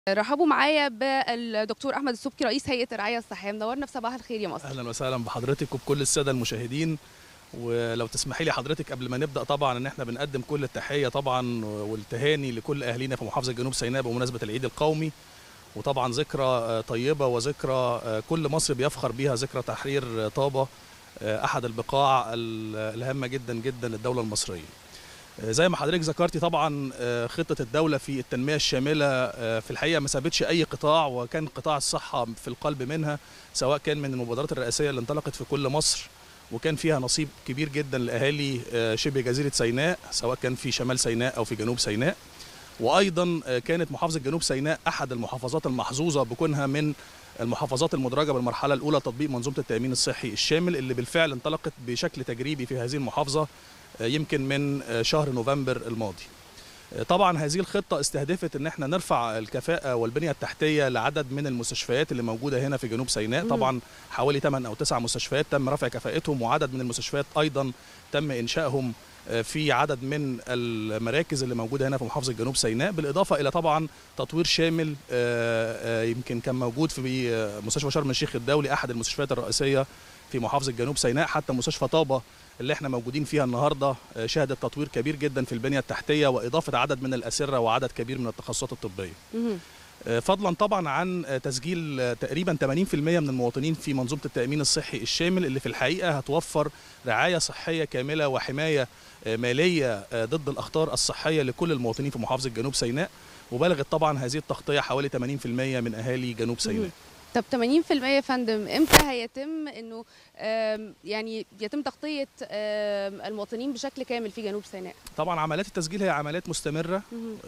رحبوا معايا بالدكتور احمد السبكي رئيس هيئه الرعايه الصحيه منورنا في صباح الخير يا مصر اهلا وسهلا بحضرتك وبكل الساده المشاهدين ولو تسمحي لي حضرتك قبل ما نبدا طبعا ان احنا بنقدم كل التحيه طبعا والتهاني لكل اهالينا في محافظه جنوب سيناء بمناسبه العيد القومي وطبعا ذكرى طيبه وذكرى كل مصر بيفخر بيها ذكرى تحرير طابه احد البقاع الهامه جدا جدا للدوله المصريه زي ما حضرتك ذكرتي طبعا خطه الدوله في التنميه الشامله في الحقيقه ما سابتش اي قطاع وكان قطاع الصحه في القلب منها سواء كان من المبادرات الرئاسيه اللي انطلقت في كل مصر وكان فيها نصيب كبير جدا لاهالي شبه جزيره سيناء سواء كان في شمال سيناء او في جنوب سيناء وايضا كانت محافظه جنوب سيناء احد المحافظات المحظوظه بكونها من المحافظات المدرجه بالمرحله الاولى تطبيق منظومه التامين الصحي الشامل اللي بالفعل انطلقت بشكل تجريبي في هذه المحافظه يمكن من شهر نوفمبر الماضي طبعا هذه الخطه استهدفت ان احنا نرفع الكفاءه والبنيه التحتيه لعدد من المستشفيات اللي موجوده هنا في جنوب سيناء طبعا حوالي 8 او 9 مستشفيات تم رفع كفاءتهم وعدد من المستشفيات ايضا تم انشائهم في عدد من المراكز اللي موجوده هنا في محافظه جنوب سيناء بالاضافه الى طبعا تطوير شامل يمكن كان موجود في مستشفى شرم الشيخ الدولي احد المستشفيات الرئيسيه في محافظه جنوب سيناء حتى مستشفى طابه اللي احنا موجودين فيها النهارده شهدت تطوير كبير جدا في البنيه التحتيه واضافه عدد من الاسره وعدد كبير من التخصصات الطبيه. فضلا طبعا عن تسجيل تقريبا 80% من المواطنين في منظومه التامين الصحي الشامل اللي في الحقيقه هتوفر رعايه صحيه كامله وحمايه ماليه ضد الاخطار الصحيه لكل المواطنين في محافظه جنوب سيناء وبلغت طبعا هذه التغطيه حوالي 80% من اهالي جنوب سيناء. طب 80% يا فندم امتى هيتم انه يعني يتم تغطيه المواطنين بشكل كامل في جنوب سيناء؟ طبعا عمليات التسجيل هي عمليات مستمره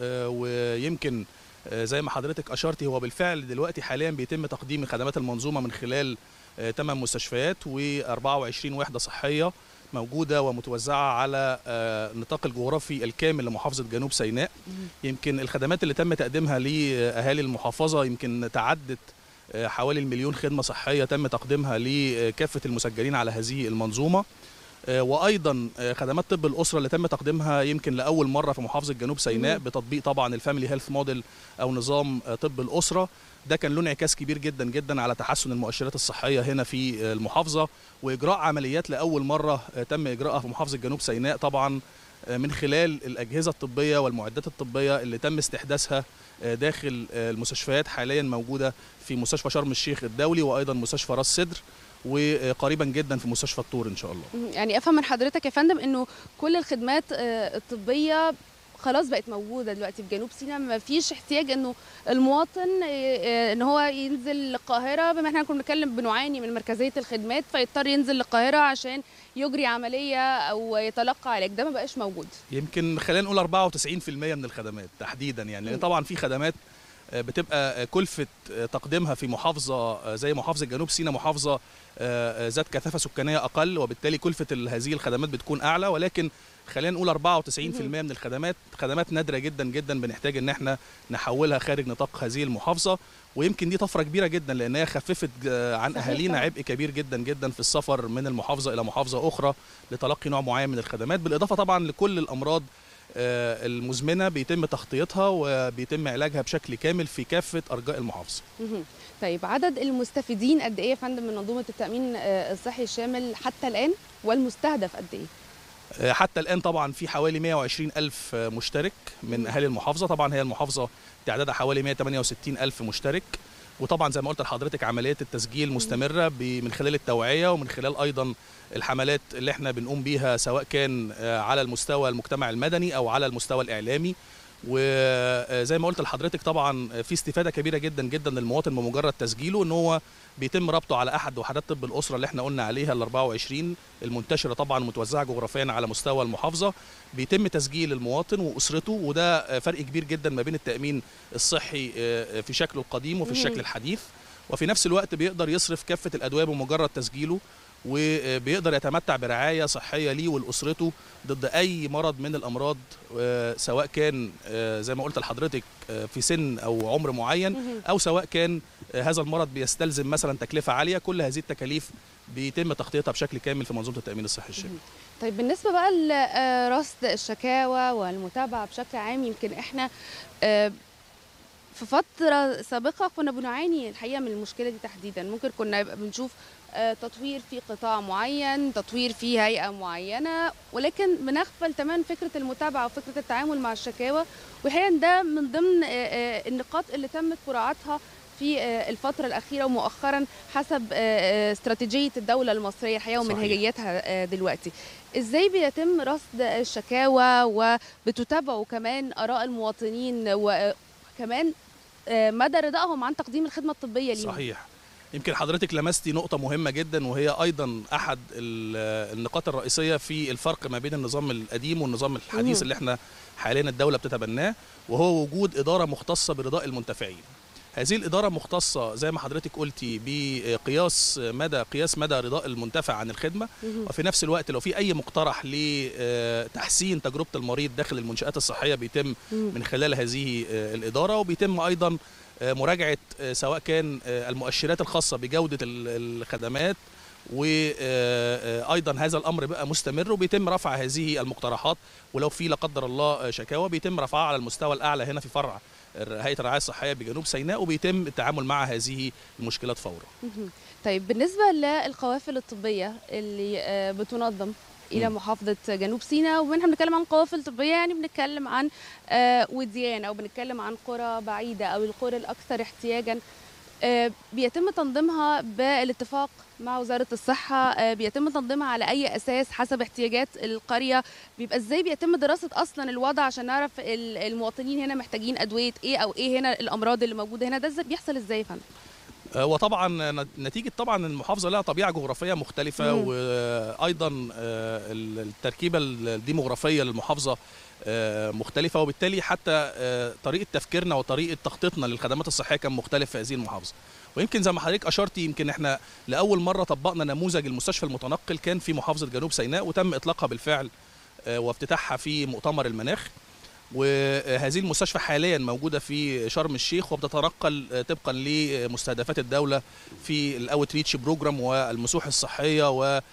ويمكن زي ما حضرتك اشرتي هو بالفعل دلوقتي حاليا بيتم تقديم خدمات المنظومه من خلال 8 مستشفيات و24 وحده صحيه موجوده ومتوزعه على النطاق الجغرافي الكامل لمحافظه جنوب سيناء يمكن الخدمات اللي تم تقديمها لاهالي المحافظه يمكن تعدت حوالي المليون خدمة صحية تم تقديمها لكافة المسجلين على هذه المنظومة وايضا خدمات طب الاسره اللي تم تقديمها يمكن لاول مره في محافظه جنوب سيناء بتطبيق طبعا الفاميلي هيلث موديل او نظام طب الاسره ده كان له انعكاس كبير جدا جدا على تحسن المؤشرات الصحيه هنا في المحافظه واجراء عمليات لاول مره تم اجراءها في محافظه جنوب سيناء طبعا من خلال الاجهزه الطبيه والمعدات الطبيه اللي تم استحداثها داخل المستشفيات حاليا موجوده في مستشفى شرم الشيخ الدولي وايضا مستشفى راس سدر وقريبا جدا في مستشفى الطور ان شاء الله. يعني افهم من حضرتك يا فندم انه كل الخدمات الطبيه خلاص بقت موجوده دلوقتي في جنوب سيناء ما فيش احتياج انه المواطن ان هو ينزل القاهره بما احنا كنا بنتكلم بنعاني من مركزيه الخدمات فيضطر ينزل القاهره عشان يجري عمليه او يتلقى علاج ده ما بقاش موجود يمكن خلينا نقول 94% من الخدمات تحديدا يعني لان طبعا في خدمات بتبقى كلفة تقديمها في محافظة زي محافظة جنوب سيناء محافظة ذات كثافة سكانية أقل وبالتالي كلفة هذه الخدمات بتكون أعلى ولكن خلينا نقول 94% من الخدمات خدمات نادرة جدا جدا بنحتاج ان احنا نحولها خارج نطاق هذه المحافظة ويمكن دي طفرة كبيرة جدا لان هي خففت عن اهالينا عبء كبير جدا جدا في السفر من المحافظة الى محافظة اخرى لتلقي نوع معين من الخدمات بالاضافة طبعا لكل الامراض المزمنه بيتم تغطيتها وبيتم علاجها بشكل كامل في كافه ارجاء المحافظه. طيب عدد المستفيدين قد ايه يا فندم من منظومه التامين الصحي الشامل حتى الان والمستهدف قد ايه؟ حتى الان طبعا في حوالي 120 الف مشترك من اهالي المحافظه طبعا هي المحافظه تعدادها حوالي 168 الف مشترك وطبعا زي ما قلت لحضرتك عمليه التسجيل مستمره من خلال التوعيه ومن خلال ايضا الحملات اللي احنا بنقوم بيها سواء كان على المستوى المجتمع المدني او على المستوى الاعلامي وزي ما قلت لحضرتك طبعا في استفاده كبيره جدا جدا للمواطن بمجرد تسجيله ان هو بيتم ربطه على احد وحدات طب الاسره اللي احنا قلنا عليها ال 24 المنتشره طبعا متوزعه جغرافيا على مستوى المحافظه بيتم تسجيل المواطن واسرته وده فرق كبير جدا ما بين التامين الصحي في شكله القديم وفي الشكل الحديث وفي نفس الوقت بيقدر يصرف كافه الادويه بمجرد تسجيله وبيقدر يتمتع برعايه صحيه ليه ولاسرته ضد اي مرض من الامراض سواء كان زي ما قلت لحضرتك في سن او عمر معين او سواء كان هذا المرض بيستلزم مثلا تكلفه عاليه كل هذه التكاليف بيتم تغطيتها بشكل كامل في منظومه التامين الصحي الشامل. طيب بالنسبه بقى لرصد الشكاوى والمتابعه بشكل عام يمكن احنا في فترة سابقة كنا بنعاني الحقيقة من المشكلة دي تحديدا ممكن كنا يبقى بنشوف آه، تطوير في قطاع معين تطوير في هيئة معينة ولكن بنغفل تماما فكرة المتابعة وفكرة التعامل مع الشكاوى والحقيقة إن ده من ضمن آه، آه، النقاط اللي تمت مراعاتها في آه، الفترة الأخيرة ومؤخرا حسب آه، آه، استراتيجية الدولة المصرية الحقيقة صحيح. ومنهجيتها آه، دلوقتي ازاي بيتم رصد الشكاوى وبتتابعوا كمان آراء المواطنين وكمان آه، مدى رضائهم عن تقديم الخدمة الطبية ليهم صحيح يمكن حضرتك لمستي نقطة مهمة جدا وهي أيضا أحد ال- النقاط الرئيسية في الفرق ما بين النظام القديم والنظام الحديث مهم. اللي احنا حاليا الدولة بتتبناه وهو وجود إدارة مختصة برضاء المنتفعين هذه الإدارة مختصة زي ما حضرتك قلتي بقياس مدى قياس مدى رضاء المنتفع عن الخدمة مهم. وفي نفس الوقت لو في أي مقترح لتحسين تجربة المريض داخل المنشآت الصحية بيتم مهم. من خلال هذه آه، الإدارة وبيتم أيضا آه، مراجعة آه، سواء كان آه، المؤشرات الخاصة بجودة ال- الخدمات وأيضا هذا الأمر بقى مستمر وبيتم رفع هذه المقترحات ولو في لا قدر الله آه، شكاوى بيتم رفعها على المستوى الأعلى هنا في فرع هيئة الرعاية الصحية بجنوب سيناء وبيتم التعامل مع هذه المشكلات فورا مهم. طيب بالنسبة للقوافل الطبية اللي آه، بتنظم إلى مم. محافظة جنوب سيناء ومنها بنتكلم عن قوافل طبية يعني بنتكلم عن آه، وديان أو بنتكلم عن قرى بعيدة أو القرى الأكثر احتياجا آه، بيتم تنظيمها بالاتفاق مع وزارة الصحة آه، بيتم تنظيمها على أي أساس حسب احتياجات القرية بيبقى إزاي بيتم دراسة أصلا الوضع عشان نعرف ال- المواطنين هنا محتاجين أدوية إيه أو إيه هنا الأمراض اللي موجودة هنا ده إزاي بيحصل إزاي يا فندم؟ آه، وطبعا نت- نتيجة طبعا المحافظة لها طبيعة جغرافية مختلفة مم. وأيضا آه، ال- التركيبة الديموغرافية للمحافظة آه، مختلفة وبالتالي حتى آه، طريقة تفكيرنا وطريقة تخطيطنا للخدمات الصحية كان مختلف في هذه المحافظة ويمكن زي ما حضرتك أشرتي يمكن احنا لأول مرة طبقنا نموذج المستشفى المتنقل كان في محافظة جنوب سيناء وتم إطلاقها بالفعل آه، وافتتاحها في مؤتمر المناخ وهذه المستشفى حاليا موجوده في شرم الشيخ وبتتنقل آه، طبقا لمستهدفات الدوله في الاوت ريتش بروجرام والمسوح الصحيه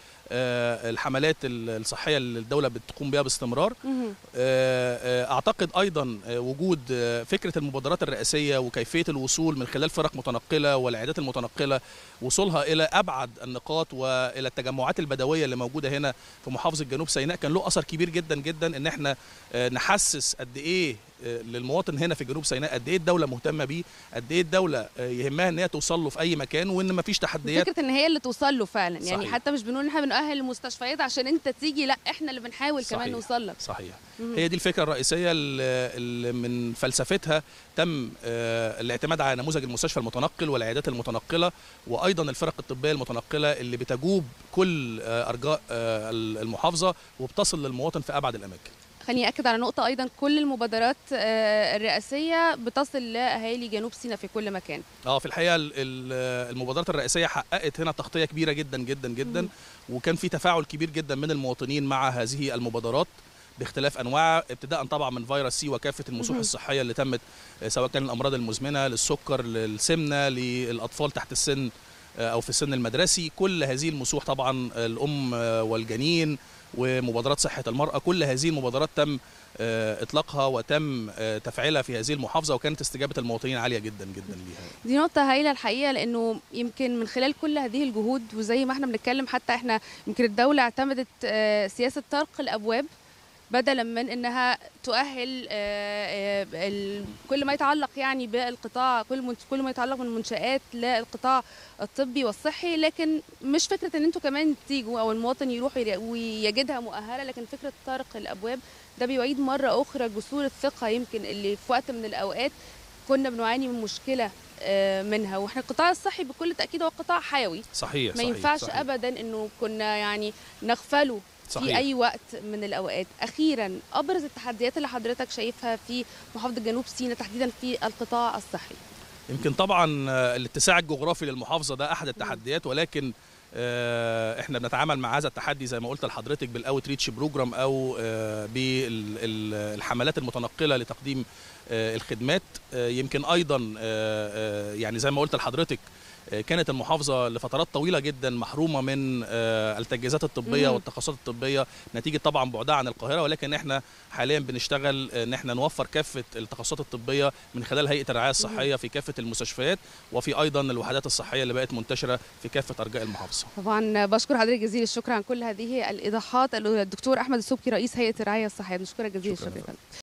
والحملات الصحيه اللي الدوله بتقوم بها باستمرار مهم. آه، آه، اعتقد ايضا آه، وجود آه، فكره المبادرات الرئاسيه وكيفيه الوصول من خلال فرق متنقله والعيادات المتنقله وصولها الى ابعد النقاط والى التجمعات البدويه اللي موجوده هنا في محافظه جنوب سيناء كان له اثر كبير جدا جدا ان احنا آه، نحسس قد ايه آه، للمواطن هنا في جنوب سيناء قد ايه الدوله مهتمه بيه قد ايه الدوله آه، يهمها ان هي توصل له في اي مكان وان مفيش تحديات فكره ان هي اللي توصل له فعلا يعني صحيح. حتى مش بنقول ان احنا بنؤهل المستشفيات عشان انت تيجي لا احنا اللي بنحاول كمان صحيح. نوصل لك صحيح مم. هي دي الفكره الرئيسيه اللي اللي من فلسفتها تم آه، الاعتماد على نموذج المستشفى المتنقل والعيادات المتنقله وايضا الفرق الطبيه المتنقله اللي بتجوب كل آه، ارجاء آه، المحافظه وبتصل للمواطن في ابعد الاماكن خليني اكد على نقطه ايضا كل المبادرات آه، الرئاسيه بتصل لاهالي جنوب سيناء في كل مكان اه في الحقيقه ال- ال- المبادرات الرئاسيه حققت هنا تغطيه كبيره جدا جدا جدا مم. وكان في تفاعل كبير جدا من المواطنين مع هذه المبادرات باختلاف انواعها ابتداء طبعا من فيروس سي وكافه المسوح مهم. الصحيه اللي تمت آه، سواء كان الامراض المزمنه للسكر للسمنه للاطفال تحت السن آه، او في السن المدرسي كل هذه المسوح طبعا آه، الام آه، والجنين ومبادرات صحه المراه كل هذه المبادرات تم آه، اطلاقها وتم آه، تفعيلها في هذه المحافظه وكانت استجابه المواطنين عاليه جدا جدا ليها دي نقطة هايلة الحقيقة لأنه يمكن من خلال كل هذه الجهود وزي ما احنا بنتكلم حتى احنا يمكن الدولة اعتمدت آه، سياسة طرق الأبواب بدلا من انها تؤهل آه، آه، ال- كل ما يتعلق يعني بالقطاع كل من- كل ما يتعلق من المنشآت للقطاع الطبي والصحي لكن مش فكرة ان انتوا كمان تيجوا او المواطن يروح ير- ويجدها مؤهلة لكن فكرة طرق الأبواب ده بيعيد مرة أخرى جسور الثقة يمكن اللي في وقت من الأوقات كنا بنعاني من مشكلة آه، منها واحنا القطاع الصحي بكل تأكيد هو قطاع حيوي صحيح ما صحيح ينفعش صحيح ابدا انه كنا يعني نغفله في صحيح. اي وقت من الاوقات اخيرا ابرز التحديات اللي حضرتك شايفها في محافظه جنوب سيناء تحديدا في القطاع الصحي يمكن طبعا آه، الاتساع الجغرافي للمحافظه ده احد التحديات ولكن آه، احنا بنتعامل مع هذا التحدي زي ما قلت لحضرتك بالاوت ريتش بروجرام او بالحملات المتنقله لتقديم آه، الخدمات آه، يمكن ايضا آه، آه، يعني زي ما قلت لحضرتك آه، كانت المحافظه لفترات طويله جدا محرومه من آه، التجهيزات الطبيه مم. والتخصصات الطبيه نتيجه طبعا بعدها عن القاهره ولكن احنا حاليا بنشتغل ان احنا نوفر كافه التخصصات الطبيه من خلال هيئه الرعايه الصحيه في كافه المستشفيات وفي ايضا الوحدات الصحيه اللي بقت منتشره في كافه ارجاء المحافظه طبعا بشكر حضرتك جزيل الشكر عن كل هذه الايضاحات الدكتور احمد السبكي رئيس هيئه الرعايه الصحيه بنشكرك جزيل شكراً. الشكر يا فندم